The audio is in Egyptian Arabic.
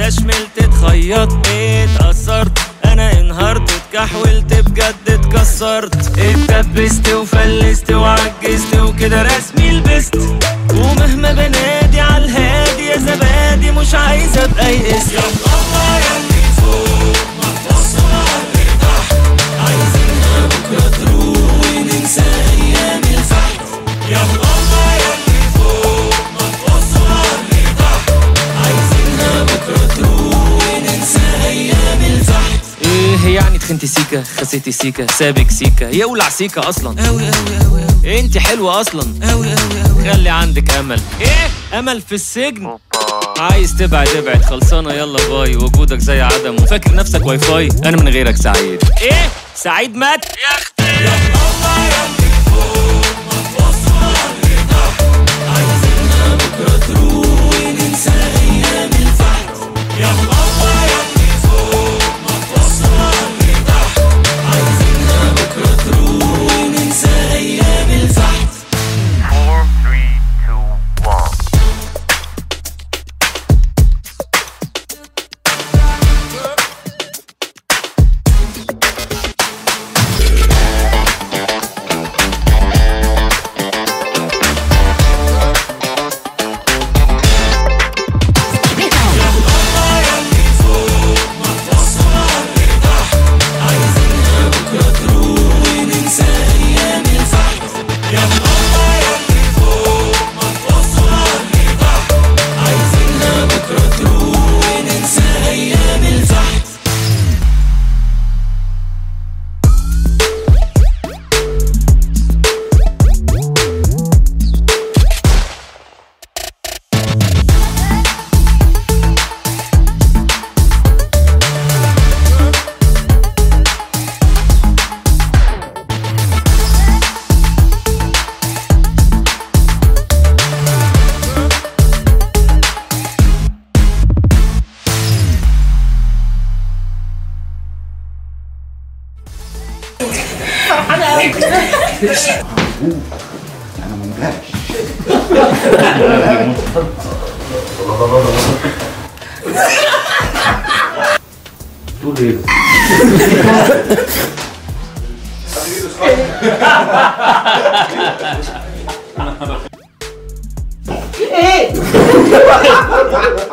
واحدة شملت اتخيطت اتأثرت انا انهارت اتكحولت بجد اتكسرت اتدبست وفلست وعجزت وكده رسمي لبست ومهما بنادي على الهادي يا زبادي مش عايز ابقى يئست يا الله يا اللي فوق ما تبصوا على اللي تحت عايزينها بكره تروح وننسى ايام الفحت يا الله يا اللي فوق ما تبصوا على اللي تحت عايزينها بكره تروح وننسى ايام الفحت ايه يعني تخنتي سيكا خسيتي سيكا سابك سيكا يولع سيكا اصلا اوي اوي اوي اوي انت حلوه اصلا اوي اوي اوي خلي عندك امل ايه امل في السجن عايز تبعد ابعد خلصانه يلا باي وجودك زي عدمه فاكر نفسك واي فاي انا من غيرك سعيد ايه سعيد مات يا اختي يا الله يا اللي فوق ما تبصوا على اللي تحت عايزينها بكره تروح وننسى ايام الفحت يا الله يا اللي فوق ما تبصوا على اللي تحت عايزينها بكره تروح وننسى ايام الفحت Four, three, two, one. انا منبهش تقول ايه؟ ايه